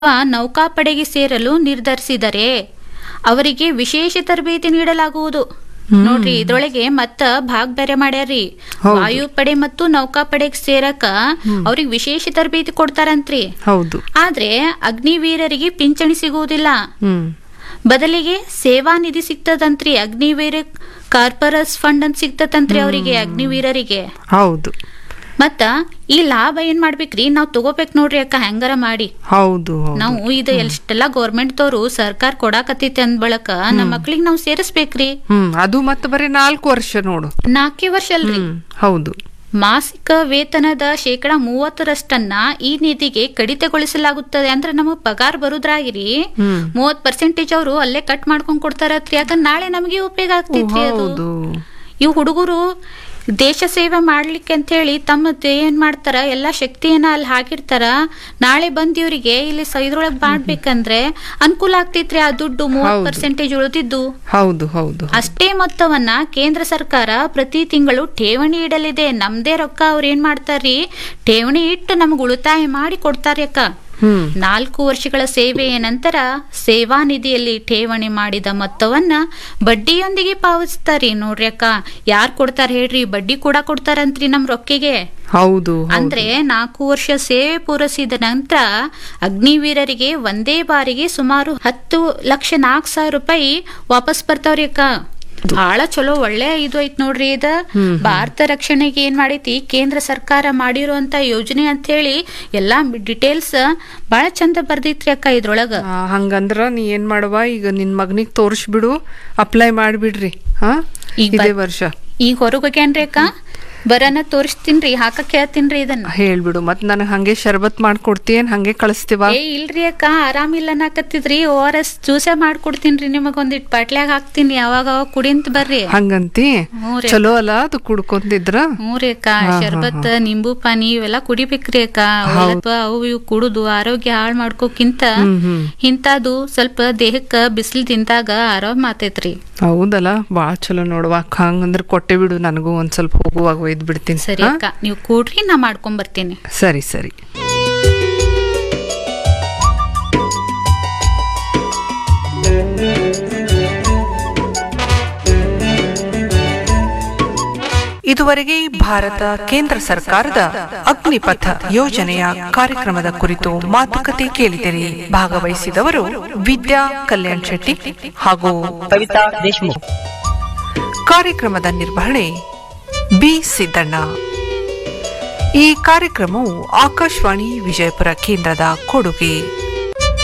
ನೌಕಾಪಡೆಗೆ ಸೇರಲು ನಿರ್ಧರಿಸಿದರೆ ಅವರಿಗೆ ವಿಶೇಷ ತರಬೇತಿ ನೀಡಲಾಗುವುದು ನೋಡ್ರಿ ಇದ್ರೊಳಗೆ ಮತ್ತ ಭಾಗ್ ಬೇರೆ ಮಾಡ್ಯಾರ್ರಿ ಹೌದು. ವಾಯುಪಡೆ ಮತ್ತು ನೌಕಾಪಡೆಗೆ ಸೇರಕ ಅವ್ರಿಗೆ ವಿಶೇಷ ತರಬೇತಿ ಕೊಡ್ತಾರಂತ್ರಿ ಹೌದು ಆದ್ರೆ ಅಗ್ನಿವೀರರಿಗೆ ಪಿಂಚಣಿ ಸಿಗುವುದಿಲ್ಲ ಹ್ಮ್ ಬದಲಿಗೆ ಸೇವಾ ನಿಧಿ ಸಿಗ್ತದಂತ್ರಿ ಅಗ್ನಿವೀರ ಕಾರ್ಪೊರಸ್ ಫಂಡ್ ಅಂತ ಸಿಗ್ತದಂತ್ರಿ ಅವರಿಗೆ ಅಗ್ನಿವೀರರಿಗೆ ಹೌದು ಮತ್ತ ಈ ಲಾಭ ಏನ್ ಮಾಡ್ಬೇಕ್ರಿ ನಾವ್ ತಗೋಬೇಕ್ ನೋಡ್ರಿ ಅಕ್ಕ ಹೆಂಗಾರ ಮಾಡಿ ಹೌದು ಹೌದು ನಾವು ಇದು ಎಷ್ಟೆಲ್ಲಾ ಗೌರ್ಮೆಂಟ್ ದವ್ರು ಸರ್ಕಾರ ಕೊಡಾಕತ್ತೈತಿ ಅಂದ್ ಬಳಕ ನಮ್ಮ ಮಕ್ಳಿಗೆ ನಾವು ಸೇರಿಸ್ಬೇಕ್ರಿ ಹ್ಮ್ ಅದು ಮತ್ತೆ ಬರೀ ನಾಲ್ಕು ವರ್ಷ ನೋಡು ನಾಲ್ಕೇ ವರ್ಷ ಅಲ್ರಿ ಹ್ಮ್ ಹೌದು ಮಾಸಿಕ ವೇತನದ ಶೇಕಡ ಮೂವತ್ತರಷ್ಟನ್ನ ಈ ನಿಧಿಗೆ ಕಡಿತಗೊಳಿಸಲಾಗುತ್ತದೆ ಅಂದ್ರೆ ನಮಗ್ ಪಗಾರ ಬರುದ್ರಾಗಿರಿ ಹ್ಮ್ ಮೂವತ್ ಪರ್ಸೆಂಟೇಜ್ ಅವರು ಅಲ್ಲೇ ಕಟ್ ಮಾಡ್ಕೊಂಡ್ ಕೊಡ್ತಾರತ್ರಿ ಯಾಕಂದ್ರೆ ನಾಳೆ ನಮಗೆ ಉಪಯೋಗ ಆಗ್ತೈತ್ರಿ ಅದು ಹೌದು ಇವ್ ಹುಡುಗರು ದೇಶ ಸೇವೆ ಮಾಡ್ಲಿಕ್ಕೆ ಅಂತ ಹೇಳಿ ತಮ್ಮ ಏನ್ ಮಾಡ್ತಾರ ಎಲ್ಲಾ ಶಕ್ತಿಯನ್ನ ಅಲ್ಲಿ ಹಾಕಿರ್ತಾರ ನಾಳೆ ಬಂದ್ ಇವ್ರಿಗೆ ಇಲ್ಲಿ ಸ- ಇದ್ರೊಳಗ್ ಮಾಡ್ಬೇಕಂದ್ರೆ ಅನುಕೂಲ ಆಗ್ತೈತ್ರಿ ಆ ದುಡ್ಡು ಮೂವತ್ ಹೌದು. ಪರ್ಸೆಂಟೇಜ್ ಉಳಿದಿದ್ದು ಹೌದು ಹೌದು ಅಷ್ಟೇ ಮೊತ್ತವನ್ನ ಕೇಂದ್ರ ಸರ್ಕಾರ ಪ್ರತಿ ತಿಂಗಳು ಠೇವಣಿ ಇಡಲಿದೆ ನಮ್ದೇ ರೊಕ್ಕ ಅವ್ರ ಏನ್ ಮಾಡ್ತಾರ್ರಿ ಠೇವಣಿ ಇಟ್ಟು ನಮ್ಗ್ ಉಳಿತಾಯ ಮಾಡಿ ಕೊಡ್ತಾರ್ರಿ ಅಕ್ಕ ಹ್ಮ್ ನಾಲ್ಕು ವರ್ಷಗಳ ಸೇವೆಯ ನಂತರ ಸೇವಾ ನಿಧಿಯಲ್ಲಿ ಠೇವಣಿ ಮಾಡಿದ ಮೊತ್ತವನ್ನ ಬಡ್ಡಿಯೊಂದಿಗೆ ಪಾವತಿಸ್ತಾರಿ ನೋಡ್ರಿ ಅಕ್ಕ ಯಾರ್ ಕೊಡ್ತಾರ ಹೇಳ್ರಿ ಬಡ್ಡಿ ಕೂಡ ಕೊಡ್ತಾರಂತ್ರಿ ನಮ್ ರೊಕ್ಕಿಗೆ ಹೌದು ಹೌದು. ಅಂದ್ರೆ ನಾಲ್ಕು ವರ್ಷ ಸೇವೆ ಪೂರೈಸಿದ ನಂತರ ಅಗ್ನಿವೀರರಿಗೆ ಒಂದೇ ಬಾರಿಗೆ ಸುಮಾರು ಹತ್ತು ಲಕ್ಷ ನಾಲ್ಕು ಸಾವಿರ ರೂಪಾಯಿ ವಾಪಸ್ ಬರ್ತಾವ್ರಿ ಅಕ್ಕ ಬಹಳ ಚಲೋ ಒಳ್ಳೆ ಇದು ಐತ್ ನೋಡ್ರಿ ಇದ ಭಾರತ ರಕ್ಷಣೆಗೆ ಏನ್ ಮಾಡೈತಿ ಕೇಂದ್ರ ಸರ್ಕಾರ ಮಾಡಿರುವಂತ ಯೋಜನೆ ಅಂತ ಹೇಳಿ ಎಲ್ಲಾ ಡೀಟೇಲ್ಸ್ ಬಹಳ ಚಂದ ಬರ್ದೈತ್ರಿ ಅಕ್ಕ ಇದ್ರೊಳಗ ಆ, ಹಂಗಂದ್ರ ನೀ ಏನ್ ಮಾಡುವ ಈಗ ನಿನ್ ಮಗನಿಗ್ ತೋರಿಸ್ಬಿಡು ಅಪ್ಲೈ ಮಾಡ್ಬಿಡ್ರಿ ಹಾ ಈಗ ಇದೇ ಬ- ವರ್ಷ ಈಗ ಹೊರಗೋಗ್ಯಾನ್ರಿ ಅಕ್ಕ ಬರನ ತೋರಿಸ್ತೀನ್ರಿ ಹಾಕಕ್ ಹೇಳ್ತೀನ್ರಿ ಇದನ್ನ ಹೇಳ್ಬಿಡು ಮತ್ ನನಗ್ ಹಂಗೆ ಶರ್ಬತ್ ಮಾಡ್ಕೊಡ್ತೀಯನ್ ಹಂಗೆ ಕಳಿಸ್ತೀವ ಏ ಇಲ್ರಿ ಅಕ್ಕ ಆರಾಮಿಲ್ಲ ಅನ್ನಕತ್ತಿದ್ರಿ ಓ ಆರ್ ಎಸ್ ಜ್ಯೂಸೇ ಮಾಡ್ಕೊಡ್ತೀನ್ರಿ ನಿಮಗ್ ಒಂದಿಟ್ ಬಾಟ್ಲ್ಯಾಗ ಹಾಕ್ತೀನಿ ಯಾವಾಗ ಅವಾಗ ಕುಡಿಂತ ಬರ್ರಿ ಹಂಗಂತಿ ಹ್ಞೂ ರೀ. ಚಲೋ ಅಲ್ಲ ಅದು ಕುಡ್ಕೊಂತಿದ್ರ ಹ್ಞೂ ರೀ ಅಕ್ಕ ಶರ್ಬತ್ ನಿಂಬು ಪಾನಿ ಇವೆಲ್ಲ ಕುಡಿಬೇಕ್ರಿ ಅಕ್ಕ ಸ್ವಲ್ಪ ಅವು ಇವು ಕುಡುದು ಆರೋಗ್ಯ ಹಾಳ್ ಮಾಡ್ಕೋಕ್ಕಿಂತ ಹ್ಮ್ ಹ್ಮ್ ಇಂತಾದು ಸ್ವಲ್ಪ ದೇಹಕ್ಕ ಬಿಸಿಲು ತಿಂದಾಗ ಆರಾಮ್ ಆತೈತ್ರಿ ಹೌದಲ್ಲ ಬಾಳ ಚಲೋ ನೋಡುವ ಹಂಗಂದ್ರ ಕೊಟ್ಟೆ ಬಿಡು ನನಗೂ ಒಂದ್ ಸ್ವಲ್ಪ ಹೋಗುವಾಗ ಒಯ್ದ್ ಬಿಡ್ತೀನಿ ಸರಿ ಹಾ? ಅಕ್ಕ ನೀವು ಕೂಡ್ರಿ ನಾ ಮಾಡ್ಕೊಂಡ್ ಬರ್ತೀನಿ ಸರಿ ಸರಿ ಇದುವರೆಗೆ ಭಾರತ ಕೇಂದ್ರ ಸರ್ಕಾರದ ಅಗ್ನಿಪಥ ಯೋಜನೆಯ ಕಾರ್ಯಕ್ರಮದ ಕುರಿತು ಮಾತುಕತೆ ಕೇಳಿದಿರಿ ಭಾಗವಹಿಸಿದವರು ವಿದ್ಯಾ ಕಲ್ಯಾಣ್ ಶೆಟ್ಟಿ ಹಾಗೂ ಕವಿತಾ ದೇಶಮುಖ್ ಕಾರ್ಯಕ್ರಮದ ನಿರ್ವಹಣೆ ಬಿ ಸಿದ್ದಣ್ಣ ಈ ಕಾರ್ಯಕ್ರಮವು ಆಕಾಶವಾಣಿ ವಿಜಯಪುರ ಕೇಂದ್ರದ ಕೊಡುಗೆ